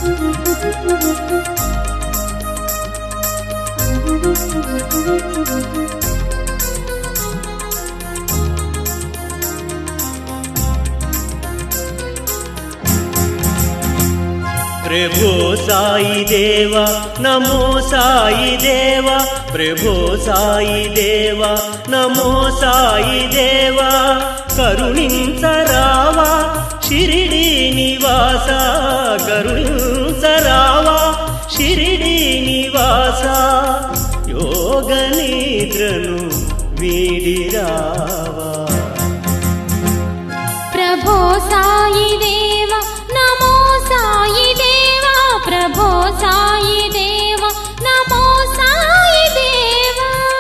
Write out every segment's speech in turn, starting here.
ప్రభో సాయి దేవ నమో సాయి దేవ ప్రభో సాయి దేవ నమో సాయి దేవ కరుణించరావా షిరిడి నివాస కరుణించరావా షిరిడి నివాస యోగ నిద్రను వీడిరావా ప్రభో సాయి దేవ నమో సాయి దేవ ప్రభో సాయి దేవ నమో సాయి దేవ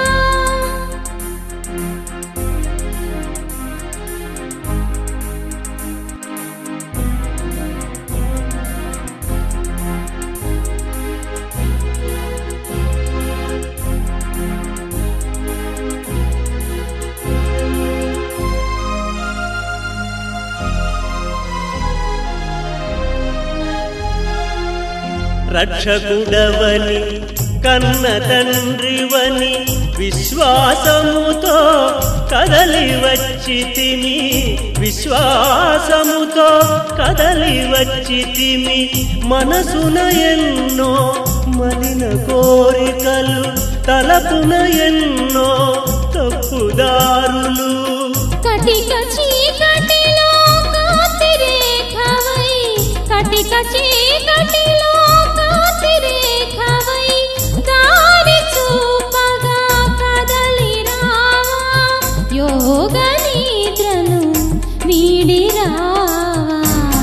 రక్షకుడవని కన్న తండ్రివని విశ్వాసముతో కదలి వచ్చి తిమి విశ్వాసముతో కదలి వచ్చి తిమి మనసున ఎన్నో మలిన కోరికలు తలపున ఎన్నో తప్పుదారులు కటిక చీకటిలో కాంతిరేఖవై కటిక చీకటిలో కాంతిరేఖవై దారి చూపగా కదలి రావా యోగ నిద్రను వీడి రావా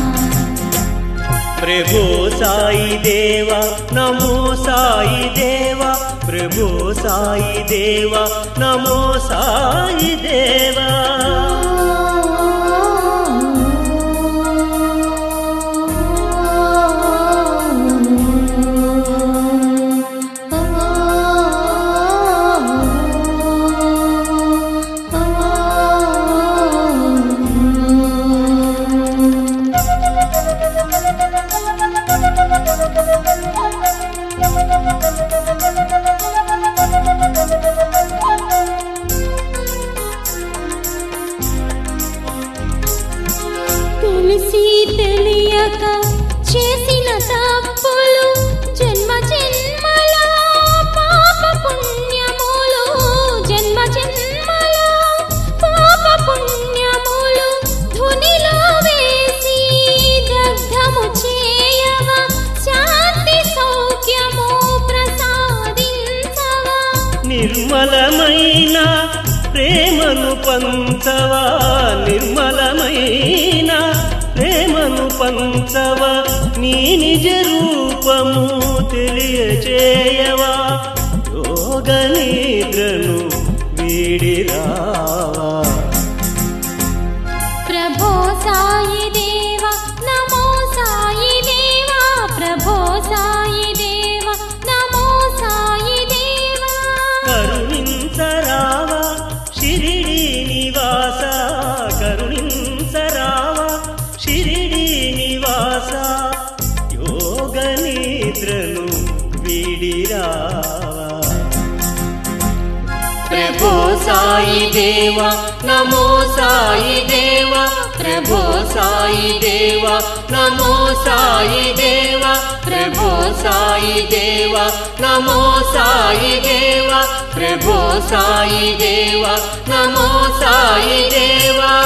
ప్రభో సాయి దేవ నమో సాయి దేవ ప్రభో సాయి దేవ నమో సాయి దేవా తెలిసి తెలియక చేసిన తప్పులు జన్మ జన్మల పాప పుణ్యములు జన్మ జన్మల పాప పుణ్యములు ధునిలో వేసి దగ్ధము చేయవ శాంతి సౌఖ్యము ప్రసాదించవా నిర్మలమైన ప్రేమను పంచవా నిర్మలమైన ప్రేమను పంచవా నీ నిజ రూపము తెలియచేయవా యోగ నిద్రను వీడిరావా ప్రభో సాయి దేవ నమో సాయి దేవ ప్రభో సాయి దేవ నమో సాయి దేవ కరుణించరావా షిరిడి నివాస కరుణించరావా షిరిడి నివాస యోగ నిద్రను వీడిరావా ప్రభో సాయి దేవ నమో సాయి దేవ ప్రభో సాయి దేవ నమో సాయి దేవ ప్రభో సాయి దేవ నమో సాయి దేవ ప్రభో సాయి దేవ నమో సాయి దేవా